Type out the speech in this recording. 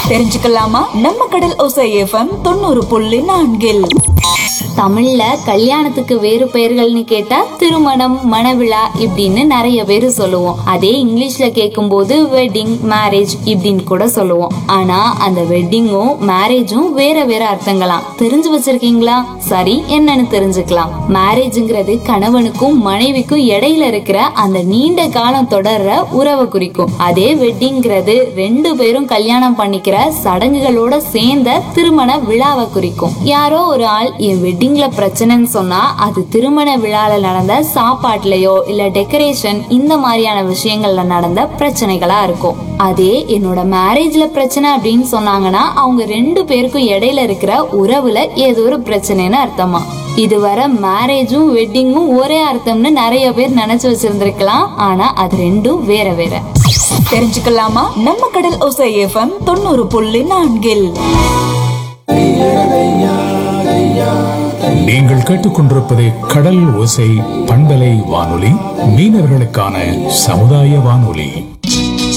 தெரிஞ்சுக்கலாமா நம்ம கடல் ஒசை எஃப்எம் தொண்ணூறு புள்ளி நான்கில் தமிழ்ல கல்யாணத்துக்கு வேறு பெயர்கள்னு கேட்டா திருமணம் மணவிழா இப்படின்னு நிறைய பேர் சொல்லுவோம் அதே இங்கிலீஷ்ல கேட்கும்போது வெட்டிங் மேரேஜ் இப்படின்னு கூட சொல்லுவோம் ஆனா அந்த வெட்டிங்கும் மேரேஜும் வேற வேற அர்த்தங்களாம் தெரிஞ்சு வச்சிருக்கீங்களா சரி என்னன்னு தெரிஞ்சுக்கலாம் மேரேஜ்ங்கிறது கணவனுக்கும் மனைவிக்கும் இடையில இருக்கிற அந்த நீண்ட காலம் தொடர்ற உறவை குறிக்கும் அதே வெட்டிங்கிறது ரெண்டு பேரும் கல்யாணம் பண்ணிக்கிற சடங்குகளோட சேர்ந்த திருமண விழாவை குறிக்கும் யாரோ ஒரு ஆள் என் வெட்டிங்ல பிரச்சனைன்னு சொன்னா அது திருமண விழால நடந்த சாப்பாட்டுலயோ இல்ல டெக்கரேஷன் இந்த மாதிரியான விஷயங்கள்ல நடந்த பிரச்சனைகளா இருக்கும் அதே என்னோட மேரேஜ்ல பிரச்சனை அப்படின்னு சொன்னாங்கன்னா அவங்க ரெண்டு பேருக்கும் இடையில இருக்கிற உறவுல ஏதோ ஒரு பிரச்சனைன்னு அர்த்தமா இதுவரை மேரேஜும் வெட்டிங்கும் ஒரே அர்த்தம்னு நிறைய பேர் நினைச்சு வச்சிருந்திருக்கலாம் ஆனா அது ரெண்டும் வேற வேற தெரிஞ்சுக்கலாமா நம்ம கடல் ஒசை எஃப்எம் தொண்ணூறு புள்ளி நான்கில் நீங்கள் கேட்டுக்கொண்டிருப்பது கடல் ஓசை பண்பலை வானொலி மீனவர்களுக்கான சமுதாய வானொலி